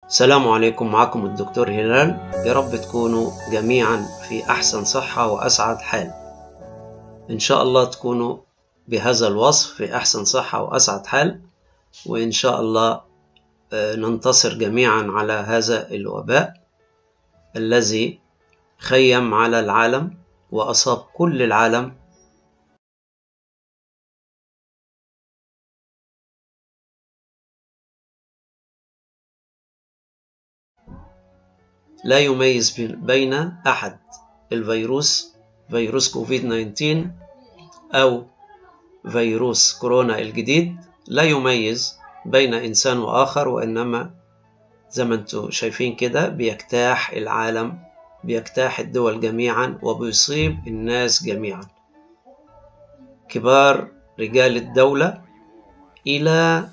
السلام عليكم معكم الدكتور هلال يا رب تكونوا جميعا في أحسن صحة وأسعد حال إن شاء الله تكونوا بهذا الوصف في أحسن صحة وأسعد حال وإن شاء الله ننتصر جميعا على هذا الوباء الذي خيم على العالم وأصاب كل العالم لا يميز بين أحد الفيروس فيروس كوفيد 19 أو فيروس كورونا الجديد لا يميز بين إنسان وآخر وإنما زي ما انتم شايفين كده بيجتاح العالم بيجتاح الدول جميعا وبيصيب الناس جميعا كبار رجال الدولة إلى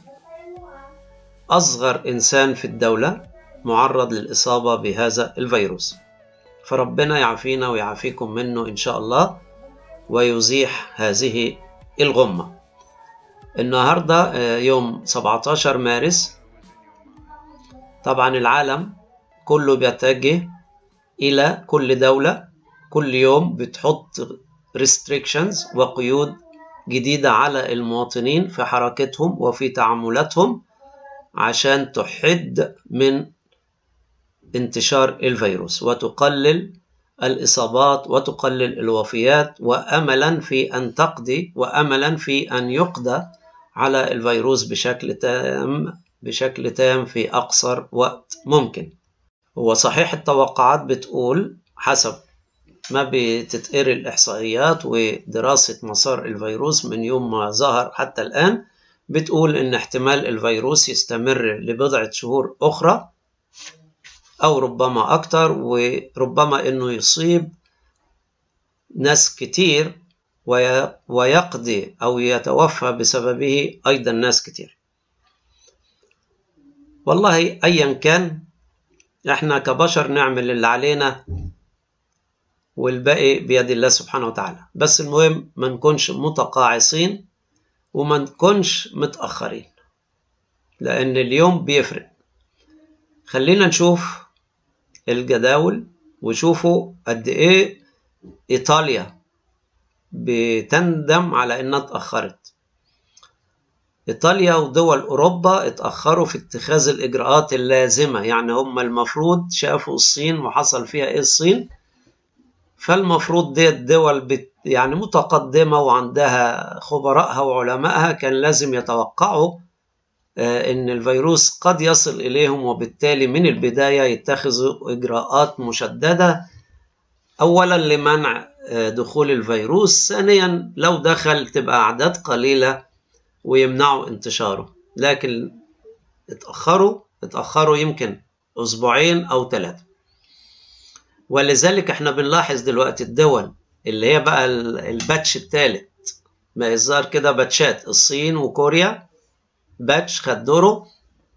أصغر إنسان في الدولة معرض للإصابة بهذا الفيروس فربنا يعافينا ويعافيكم منه إن شاء الله ويزيح هذه الغمة النهاردة يوم 17 مارس طبعا العالم كله بيتجه إلى كل دولة كل يوم بتحط restrictions وقيود جديدة على المواطنين في حركتهم وفي تعاملاتهم عشان تحد من انتشار الفيروس وتقلل الإصابات وتقلل الوفيات وأملا في أن تقضي وأملا في أن يقضى على الفيروس بشكل تام بشكل تام في أقصر وقت ممكن هو صحيح التوقعات بتقول حسب ما بتتقري الإحصائيات ودراسة مسار الفيروس من يوم ما ظهر حتى الآن بتقول إن احتمال الفيروس يستمر لبضعة شهور أخرى أو ربما أكتر وربما إنه يصيب ناس كتير ويقضي أو يتوفى بسببه أيضا ناس كتير والله أيا كان إحنا كبشر نعمل اللي علينا والباقي بيد الله سبحانه وتعالى بس المهم ما نكونش متقاعسين وما نكونش متأخرين لأن اليوم بيفرق خلينا نشوف الجداول وشوفوا قد ايه ايطاليا بتندم على انها اتاخرت ايطاليا ودول اوروبا اتاخروا في اتخاذ الاجراءات اللازمه يعني هم المفروض شافوا الصين وحصل فيها ايه الصين فالمفروض دي الدول بت يعني متقدمه وعندها خبرائها وعلمائها كان لازم يتوقعوا ان الفيروس قد يصل اليهم وبالتالي من البدايه يتخذوا اجراءات مشدده اولا لمنع دخول الفيروس ثانيا لو دخل تبقى اعداد قليله ويمنعوا انتشاره لكن اتاخروا اتاخروا يمكن اسبوعين او ثلاثه ولذلك احنا بنلاحظ دلوقتي الدول اللي هي بقى الباتش الثالث ما يظهر كده باتشات الصين وكوريا باتش خد دوره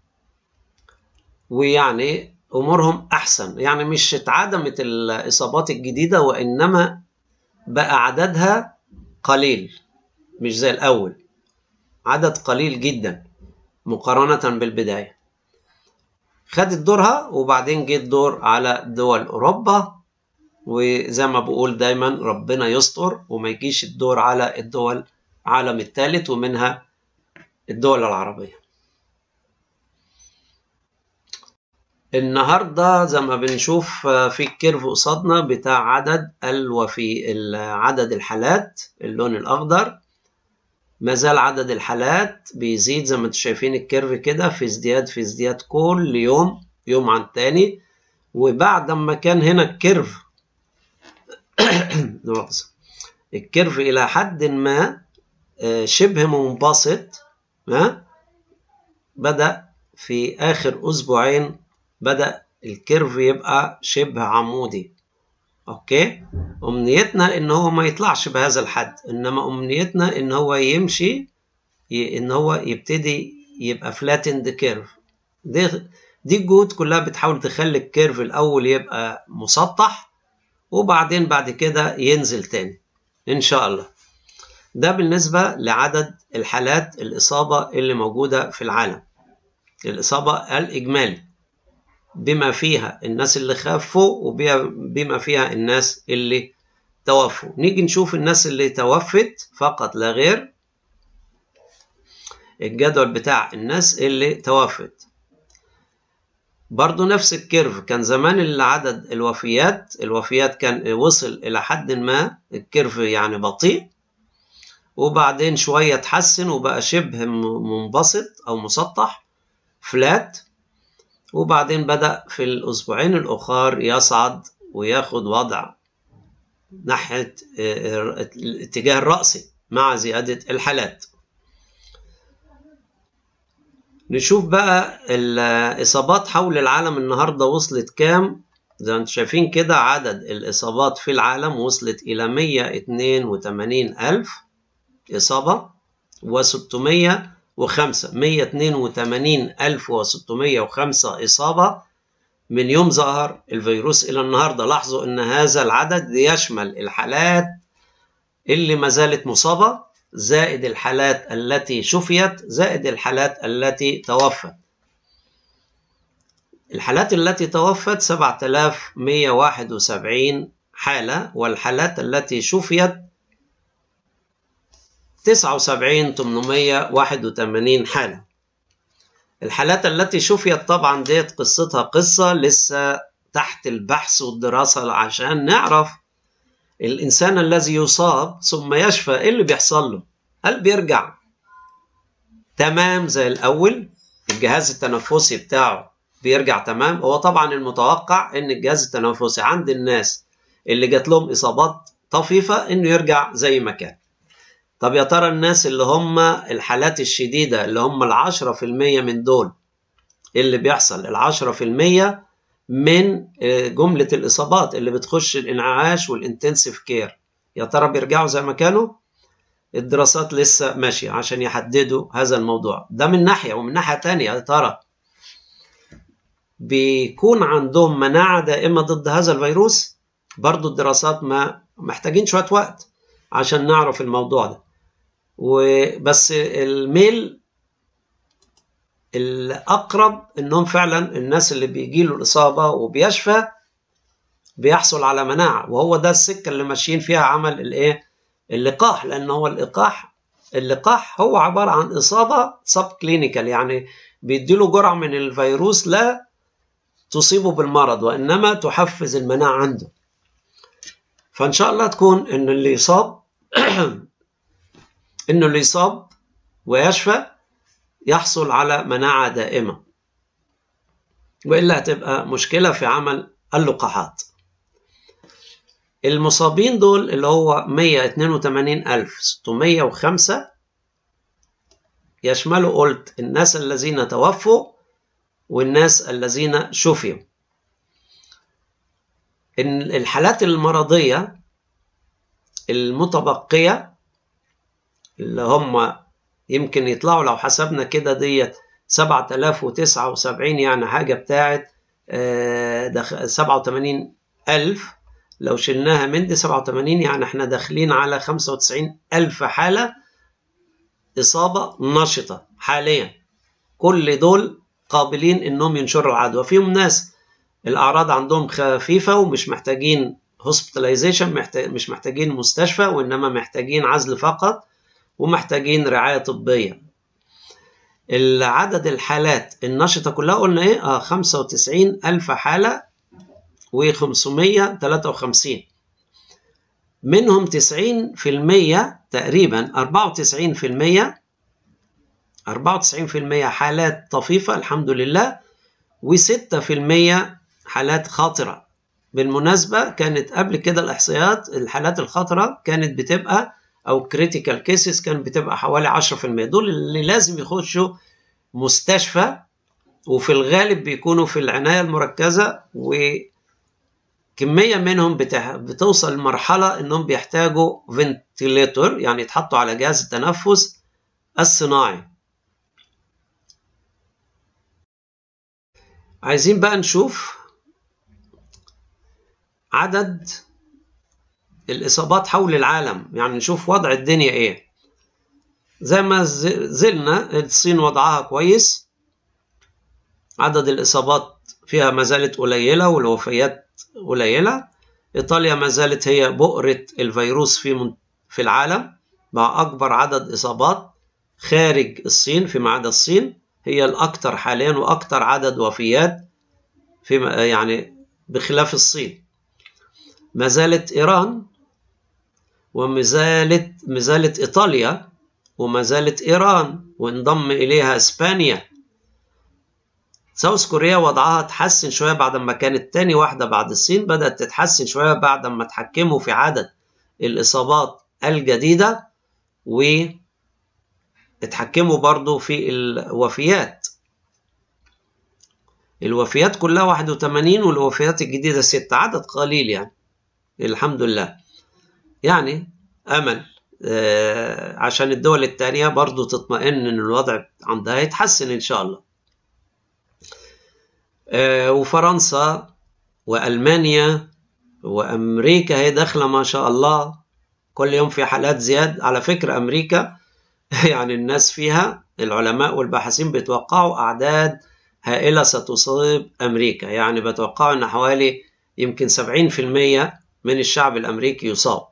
ويعني امورهم احسن يعني مش اتعدمت الاصابات الجديده وانما بقى عددها قليل مش زي الاول عدد قليل جدا مقارنه بالبدايه خدت دورها وبعدين جه الدور على دول اوروبا وزي ما بقول دايما ربنا يستر وما يجيش الدور على الدول العالم الثالث ومنها الدول العربية النهاردة زي ما بنشوف في الكيرف قصادنا بتاع عدد الوفي عدد الحالات اللون الأخضر ما زال عدد الحالات بيزيد زي ما انتم شايفين الكيرف كده في ازدياد في ازدياد كل يوم يوم عن تاني وبعد ما كان هنا الكيرف الكيرف إلى حد ما شبه منبسط ها بدأ في آخر أسبوعين بدأ الكيرف يبقى شبه عمودي أوكي أمنيتنا إن هو ما يطلعش بهذا الحد إنما أمنيتنا إن هو يمشي إن هو يبتدي يبقى فلاتند كيرف دي دي الجهود كلها بتحاول تخلي الكيرف الأول يبقى مسطح وبعدين بعد كده ينزل تاني إن شاء الله ده بالنسبة لعدد الحالات الإصابة اللي موجودة في العالم الإصابة الإجمالي بما فيها الناس اللي خافوا وبما فيها الناس اللي توفوا نيجي نشوف الناس اللي توفت فقط لا غير الجدول بتاع الناس اللي توفت برضو نفس الكيرف كان زمان العدد الوفيات الوفيات كان وصل إلى حد ما الكيرف يعني بطيء وبعدين شوية اتحسن وبقى شبه منبسط أو مسطح فلات وبعدين بدأ في الأسبوعين الأخر يصعد وياخد وضع ناحية الاتجاه الرأسي مع زيادة الحالات نشوف بقى الإصابات حول العالم النهاردة وصلت كام زي ما انتم شايفين كده عدد الإصابات في العالم وصلت إلى 182 ألف إصابة و605 182 ألف و605 إصابة من يوم ظهر الفيروس إلى النهاردة لاحظوا أن هذا العدد يشمل الحالات اللي ما زالت مصابة زائد الحالات التي شفيت زائد الحالات التي توفت الحالات التي توفت 7171 حالة والحالات التي شفيت 79881 حالة الحالات التي شفيت طبعا ديت قصتها قصة لسه تحت البحث والدراسة عشان نعرف الإنسان الذي يصاب ثم يشفى إيه اللي بيحصل له هل بيرجع تمام زي الأول الجهاز التنفسي بتاعه بيرجع تمام هو طبعا المتوقع ان الجهاز التنفسي عند الناس اللي جات لهم اصابات طفيفه انه يرجع زي ما كان طب يا ترى الناس اللي هم الحالات الشديده اللي هم العشرة في المية من دول اللي بيحصل العشرة في المية من جملة الإصابات اللي بتخش الإنعاش والإنتنسيف كير يا ترى بيرجعوا زي ما كانوا الدراسات لسه ماشية عشان يحددوا هذا الموضوع ده من ناحية ومن ناحية تانية يا ترى بيكون عندهم مناعة دائمة ضد هذا الفيروس برضو الدراسات ما محتاجين شوية وقت عشان نعرف الموضوع ده وبس الميل الأقرب إنهم فعلا الناس اللي بيجيله الإصابة وبيشفى بيحصل على مناعة وهو ده السكة اللي ماشيين فيها عمل الإيه اللقاح لأن هو اللقاح اللقاح هو عبارة عن إصابة سب كلينيكال يعني بيديله جرعة من الفيروس لا تصيبه بالمرض وإنما تحفز المناعة عنده فإن شاء الله تكون إن اللي يصاب إنه اللي يصاب ويشفى يحصل على مناعة دائمة وإلا هتبقى مشكلة في عمل اللقاحات المصابين دول اللي هو 182605 يشملوا قلت الناس الذين توفوا والناس الذين شفيوا إن الحالات المرضية المتبقية اللي هم يمكن يطلعوا لو حسبنا كده ديت 7079 يعني حاجة بتاعت 87000 لو شلناها من دي 87 يعني احنا داخلين على 95 ألف حالة إصابة نشطة حاليا كل دول قابلين إنهم ينشروا العدوى فيهم ناس الأعراض عندهم خفيفة ومش محتاجين هوسبيتاليزيشن مش محتاجين مستشفى وإنما محتاجين عزل فقط ومحتاجين رعاية طبية العدد الحالات النشطة كلها قلنا إيه؟ آه 95 ألف حالة و553 منهم 90% تقريبا 94% 94% حالات طفيفة الحمد لله و6% حالات خاطرة بالمناسبة كانت قبل كده الإحصائيات الحالات الخطرة كانت بتبقى أو كريتيكال كيسز كانت بتبقى حوالي 10% دول اللي لازم يخشوا مستشفى وفي الغالب بيكونوا في العناية المركزة و كمية منهم بتح... بتوصل لمرحلة إنهم بيحتاجوا فنتيليتور يعني يتحطوا على جهاز التنفس الصناعي. عايزين بقى نشوف عدد الإصابات حول العالم يعني نشوف وضع الدنيا إيه. زي ما زلنا الصين وضعها كويس عدد الإصابات فيها ما زالت قليلة والوفيات قليلة إيطاليا ما زالت هي بؤرة الفيروس في في العالم مع أكبر عدد إصابات خارج الصين فيما عدا الصين هي الأكثر حاليا وأكثر عدد وفيات في يعني بخلاف الصين ما زالت إيران وما زالت ما زالت إيطاليا وما زالت إيران وانضم إليها إسبانيا ساوث كوريا وضعها تحسن شوية بعد ما كانت تاني واحدة بعد الصين بدأت تتحسن شوية بعد ما تحكموا في عدد الإصابات الجديدة و اتحكموا برضو في الوفيات الوفيات كلها 81 والوفيات الجديدة 6 عدد قليل يعني الحمد لله يعني أمل آه عشان الدول التانية برضو تطمئن إن الوضع عندها يتحسن إن شاء الله آه وفرنسا وألمانيا وأمريكا هي داخلة ما شاء الله كل يوم في حالات زياد على فكرة أمريكا يعني الناس فيها العلماء والباحثين بيتوقعوا أعداد هائلة ستصيب أمريكا يعني بيتوقعوا أن حوالي يمكن 70% من الشعب الأمريكي يصاب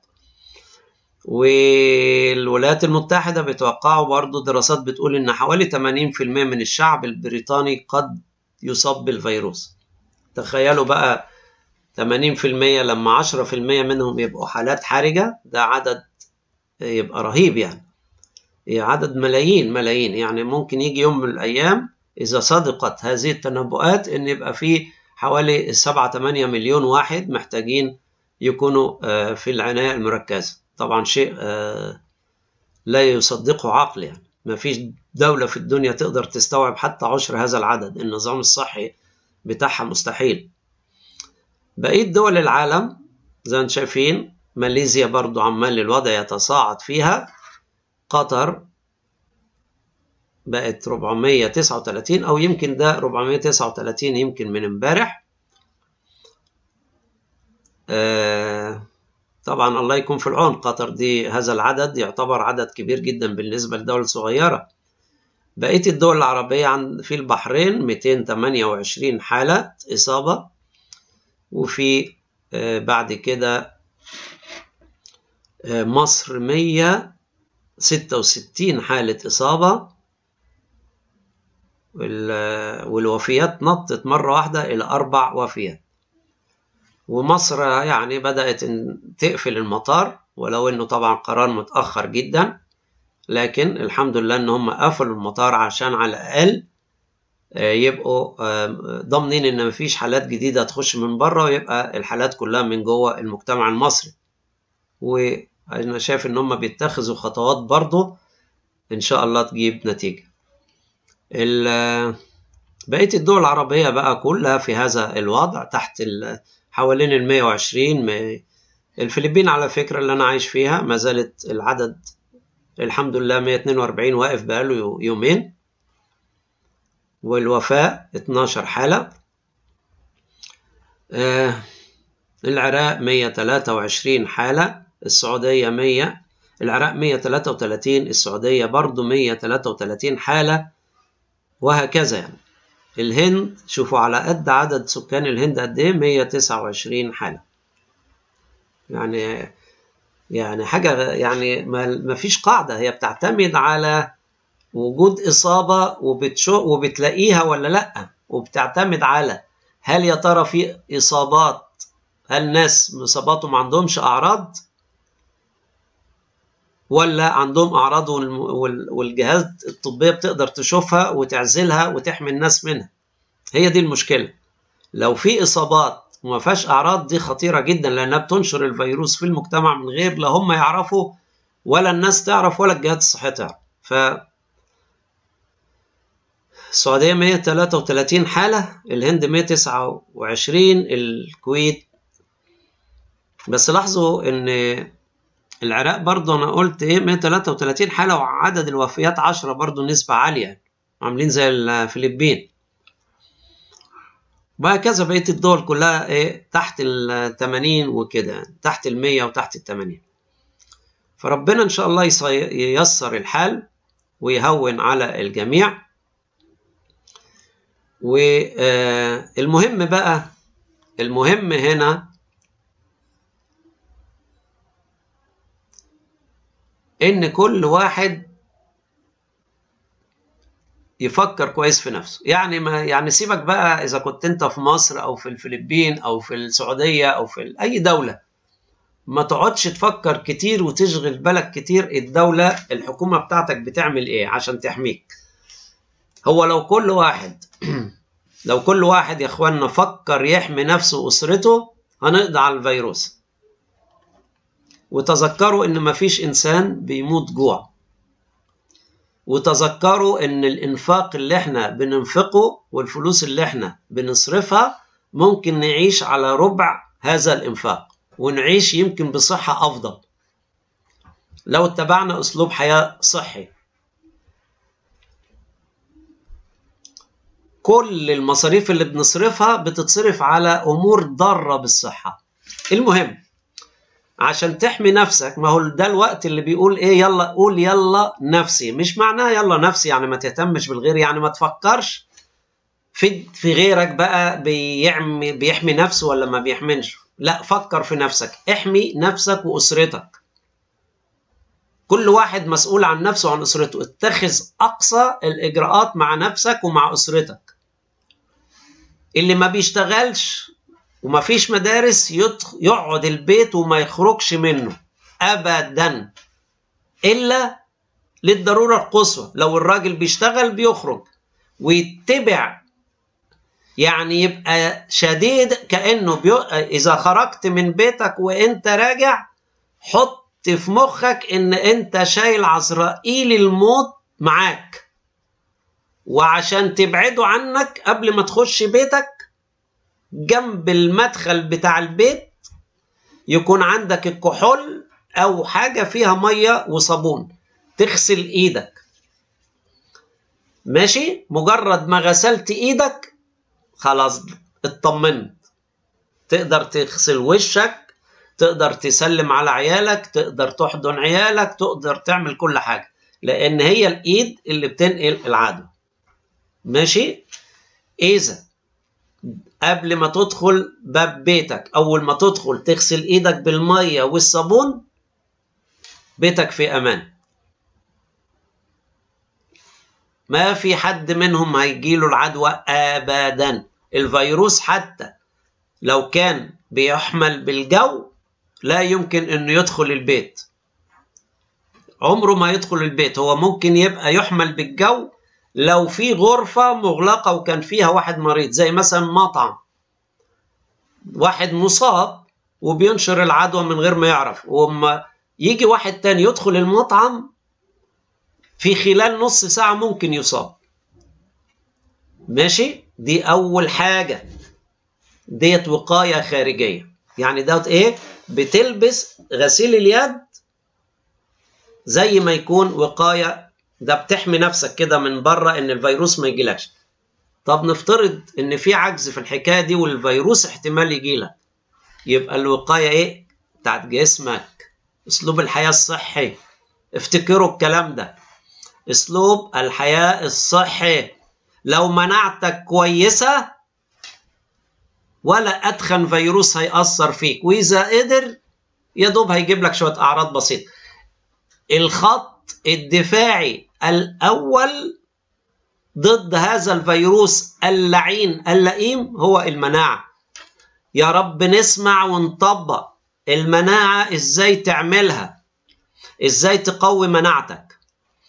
والولايات المتحدة بيتوقعوا برضو دراسات بتقول أن حوالي 80% من الشعب البريطاني قد يصاب بالفيروس تخيلوا بقى 80% لما 10% منهم يبقوا حالات حرجة ده عدد يبقى رهيب يعني عدد ملايين ملايين يعني ممكن يجي يوم من الأيام إذا صدقت هذه التنبؤات إن يبقى في حوالي 7 8 مليون واحد محتاجين يكونوا في العناية المركزة طبعا شيء لا يصدقه عقل يعني ما فيش دولة في الدنيا تقدر تستوعب حتى عشر هذا العدد النظام الصحي بتاعها مستحيل بقية دول العالم زي ما شايفين ماليزيا برضو عمال الوضع يتصاعد فيها قطر بقت 439 او يمكن ده 439 يمكن من امبارح آه طبعا الله يكون في العون قطر دي هذا العدد يعتبر عدد كبير جدا بالنسبة لدول صغيرة بقية الدول العربية عن في البحرين 228 حالة إصابة وفي آه بعد كده آه مصر 100 66 حالة إصابة والوفيات نطت مرة واحدة إلى أربع وفيات ومصر يعني بدأت تقفل المطار ولو إنه طبعا قرار متأخر جدا لكن الحمد لله إن هم قفلوا المطار عشان على الأقل يبقوا ضامنين إن مفيش حالات جديدة تخش من بره ويبقى الحالات كلها من جوه المجتمع المصري و أنا شايف إن هم بيتخذوا خطوات برضه إن شاء الله تجيب نتيجة. بقية الدول العربية بقى كلها في هذا الوضع تحت حوالين ال 120 الفلبين على فكرة اللي أنا عايش فيها ما زالت العدد الحمد لله 142 واقف بقاله يومين والوفاة 12 حالة آه العراق 123 حالة السعودية 100 العراق 133 السعودية برضو 133 حالة وهكذا يعني الهند شوفوا على قد عدد سكان الهند قد ايه 129 حالة يعني يعني حاجة يعني ما فيش قاعدة هي بتعتمد على وجود إصابة وبتشو وبتلاقيها ولا لأ وبتعتمد على هل يا ترى في إصابات هل ناس إصاباتهم ما عندهمش أعراض ولا عندهم أعراض والجهاز الطبية بتقدر تشوفها وتعزلها وتحمي الناس منها هي دي المشكلة لو في إصابات وما فيهاش أعراض دي خطيرة جدا لأنها بتنشر الفيروس في المجتمع من غير لا هم يعرفوا ولا الناس تعرف ولا الجهات الصحية تعرف ف السعودية 133 حالة الهند 129 الكويت بس لاحظوا ان العراق برضه انا قلت ايه 133 حالة وعدد الوفيات 10 برضه نسبة عالية عاملين زي الفلبين وهكذا بقية الدول كلها ايه تحت ال 80 وكده تحت ال 100 وتحت ال 80 فربنا ان شاء الله ييسر الحال ويهون على الجميع والمهم بقى المهم هنا ان كل واحد يفكر كويس في نفسه يعني ما يعني سيبك بقى اذا كنت انت في مصر او في الفلبين او في السعوديه او في اي دوله ما تقعدش تفكر كتير وتشغل بالك كتير الدوله الحكومه بتاعتك بتعمل ايه عشان تحميك هو لو كل واحد لو كل واحد يا اخوانا فكر يحمي نفسه واسرته هنقضي على الفيروس وتذكروا ان مفيش انسان بيموت جوع وتذكروا ان الانفاق اللي احنا بننفقه والفلوس اللي احنا بنصرفها ممكن نعيش على ربع هذا الانفاق ونعيش يمكن بصحة افضل لو اتبعنا اسلوب حياة صحي كل المصاريف اللي بنصرفها بتتصرف على امور ضاره بالصحه المهم عشان تحمي نفسك ما هو ده الوقت اللي بيقول ايه يلا قول يلا نفسي مش معناها يلا نفسي يعني ما تهتمش بالغير يعني ما تفكرش في في غيرك بقى بيعمي بيحمي نفسه ولا ما بيحميش لا فكر في نفسك احمي نفسك واسرتك كل واحد مسؤول عن نفسه وعن اسرته اتخذ اقصى الاجراءات مع نفسك ومع اسرتك اللي ما بيشتغلش وما فيش مدارس يقعد البيت وما يخرجش منه ابدا الا للضروره القصوى لو الراجل بيشتغل بيخرج ويتبع يعني يبقى شديد كانه بيو... اذا خرجت من بيتك وانت راجع حط في مخك ان انت شايل عزرائيل الموت معاك وعشان تبعده عنك قبل ما تخش بيتك جنب المدخل بتاع البيت يكون عندك الكحول او حاجه فيها ميه وصابون تغسل ايدك ماشي مجرد ما غسلت ايدك خلاص اطمنت تقدر تغسل وشك تقدر تسلم على عيالك تقدر تحضن عيالك تقدر تعمل كل حاجه لان هي الايد اللي بتنقل العدوى ماشي اذا قبل ما تدخل باب بيتك اول ما تدخل تغسل ايدك بالميه والصابون بيتك في امان ما في حد منهم هيجيله العدوى ابدا الفيروس حتى لو كان بيحمل بالجو لا يمكن انه يدخل البيت عمره ما يدخل البيت هو ممكن يبقى يحمل بالجو لو في غرفة مغلقة وكان فيها واحد مريض زي مثلا مطعم واحد مصاب وبينشر العدوى من غير ما يعرف وما يجي واحد تاني يدخل المطعم في خلال نص ساعة ممكن يصاب ماشي دي أول حاجة ديت وقاية خارجية يعني دوت إيه بتلبس غسيل اليد زي ما يكون وقاية ده بتحمي نفسك كده من بره ان الفيروس ما يجيلكش طب نفترض ان في عجز في الحكايه دي والفيروس احتمال يجيلك يبقى الوقايه ايه بتاعت جسمك اسلوب الحياه الصحي افتكروا الكلام ده اسلوب الحياه الصحي لو مناعتك كويسه ولا ادخن فيروس هيأثر فيك واذا قدر يا دوب هيجيب لك شويه اعراض بسيطه الخط الدفاعي الأول ضد هذا الفيروس اللعين اللئيم هو المناعة يا رب نسمع ونطبق المناعة ازاي تعملها ازاي تقوي مناعتك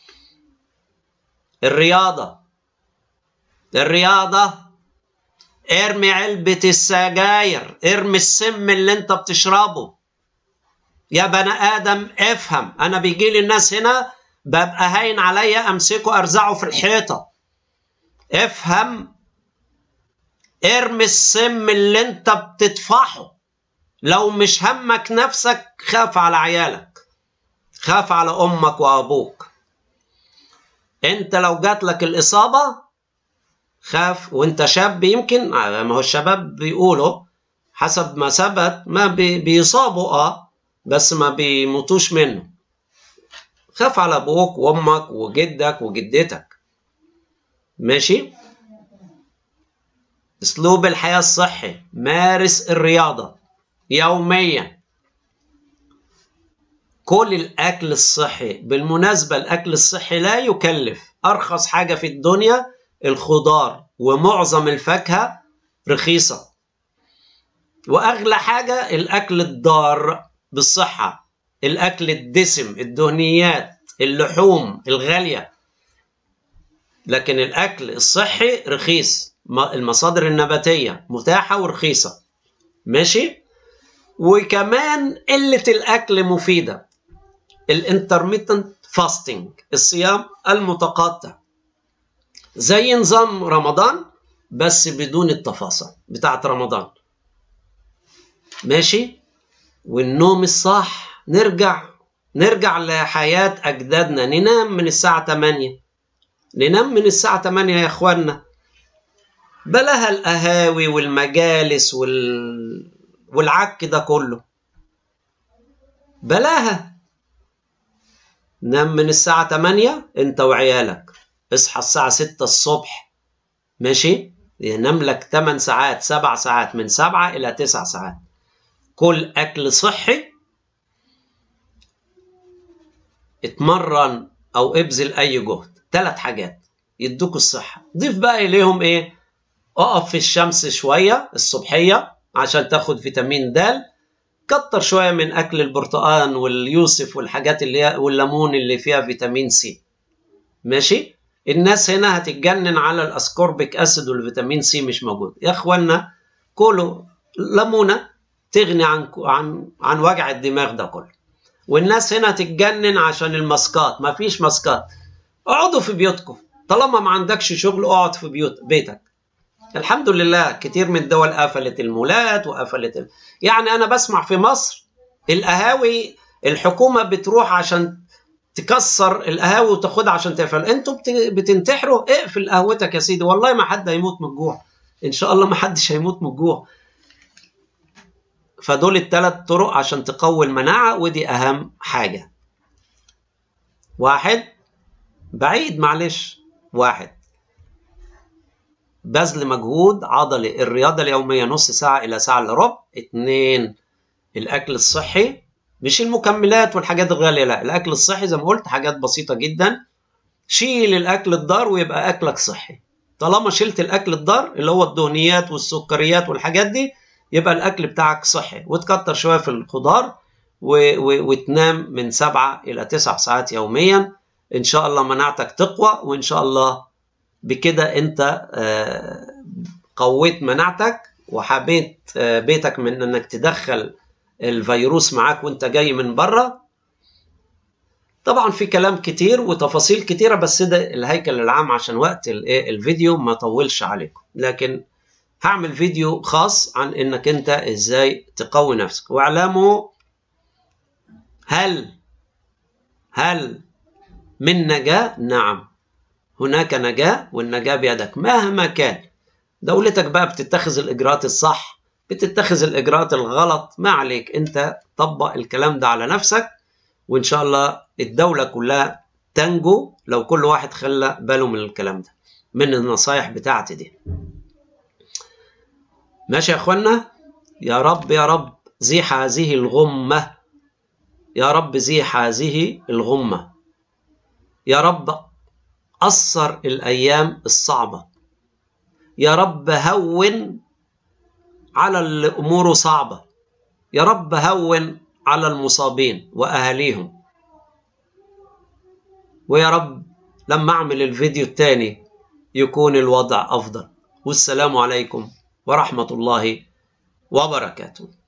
الرياضة الرياضة ارمي علبة السجاير ارمي السم اللي انت بتشربه يا بني ادم افهم انا بيجي لي الناس هنا ببقى هاين عليا امسكه ارزعه في الحيطه افهم ارمي السم اللي انت بتطفحه لو مش همك نفسك خاف على عيالك خاف على امك وابوك انت لو جات لك الاصابه خاف وانت شاب يمكن ما هو الشباب بيقولوا حسب ما ثبت ما بي بيصابوا اه بس ما بيموتوش منه خاف على ابوك وامك وجدك وجدتك ماشي اسلوب الحياة الصحي مارس الرياضة يوميا كل الاكل الصحي بالمناسبة الاكل الصحي لا يكلف ارخص حاجة في الدنيا الخضار ومعظم الفاكهة رخيصة واغلى حاجة الاكل الضار بالصحة الاكل الدسم الدهنيات اللحوم الغالية لكن الاكل الصحي رخيص المصادر النباتية متاحة ورخيصة ماشي وكمان قلة الأكل مفيدة الانترميتنت فاستنج الصيام المتقطع زي نظام رمضان بس بدون التفاصيل بتاعت رمضان ماشي والنوم الصح نرجع نرجع لحياة أجدادنا ننام من الساعة 8 ننام من الساعة 8 يا إخوانا بلاها القهاوي والمجالس وال... والعك ده كله بلاها نام من الساعة 8 انت وعيالك اصحى الساعة 6 الصبح ماشي ينام لك 8 ساعات 7 ساعات من 7 إلى 9 ساعات كل أكل صحي اتمرن أو ابذل أي جهد ثلاث حاجات يدوك الصحة ضيف بقى إليهم إيه اقف في الشمس شوية الصبحية عشان تاخد فيتامين د كتر شوية من أكل البرتقال واليوسف والحاجات اللي هي والليمون اللي فيها فيتامين سي ماشي الناس هنا هتتجنن على الاسكوربيك اسيد والفيتامين سي مش موجود يا اخوانا كلوا ليمونه تغني عن عن عن وجع الدماغ ده كله والناس هنا هتتجنن عشان الماسكات مفيش ماسكات اقعدوا في بيوتكم طالما ما عندكش شغل اقعد في بيوت بيتك الحمد لله كتير من الدول قفلت المولات وقفلت ال... يعني انا بسمع في مصر القهاوي الحكومه بتروح عشان تكسر القهاوي وتاخدها عشان تقفل انتوا بتنتحروا اقفل قهوتك يا سيدي والله ما حد هيموت من الجوع ان شاء الله ما حدش هيموت من الجوع فدول الثلاث طرق عشان تقوي المناعه ودي اهم حاجه واحد بعيد معلش واحد بذل مجهود عضلي الرياضة اليومية نص ساعة إلى ساعة إلا ربع اتنين الأكل الصحي مش المكملات والحاجات الغالية لا الأكل الصحي زي ما قلت حاجات بسيطة جدا شيل الأكل الضار ويبقى أكلك صحي طالما شلت الأكل الضار اللي هو الدهنيات والسكريات والحاجات دي يبقى الأكل بتاعك صحي وتكتر شوية في الخضار و... و... وتنام من سبعة إلى تسع ساعات يوميا إن شاء الله مناعتك تقوى وإن شاء الله بكده انت قويت مناعتك وحبيت بيتك من انك تدخل الفيروس معاك وانت جاي من بره طبعا في كلام كتير وتفاصيل كتيره بس ده الهيكل العام عشان وقت الفيديو ما طولش عليكم لكن هعمل فيديو خاص عن انك انت ازاي تقوي نفسك واعلموا هل هل من نجاة نعم هناك نجاة والنجاة بيدك مهما كان دولتك بقى بتتخذ الإجراءات الصح بتتخذ الإجراءات الغلط ما عليك أنت طبق الكلام ده على نفسك وإن شاء الله الدولة كلها تنجو لو كل واحد خلى باله من الكلام ده من النصايح بتاعتي دي ماشي يا أخوانا يا رب يا رب زيح هذه الغمة يا رب زيح هذه الغمة يا رب قصر الأيام الصعبة يا رب هون على الأمور صعبة يا رب هون على المصابين وأهاليهم ويا رب لما أعمل الفيديو التاني يكون الوضع أفضل والسلام عليكم ورحمة الله وبركاته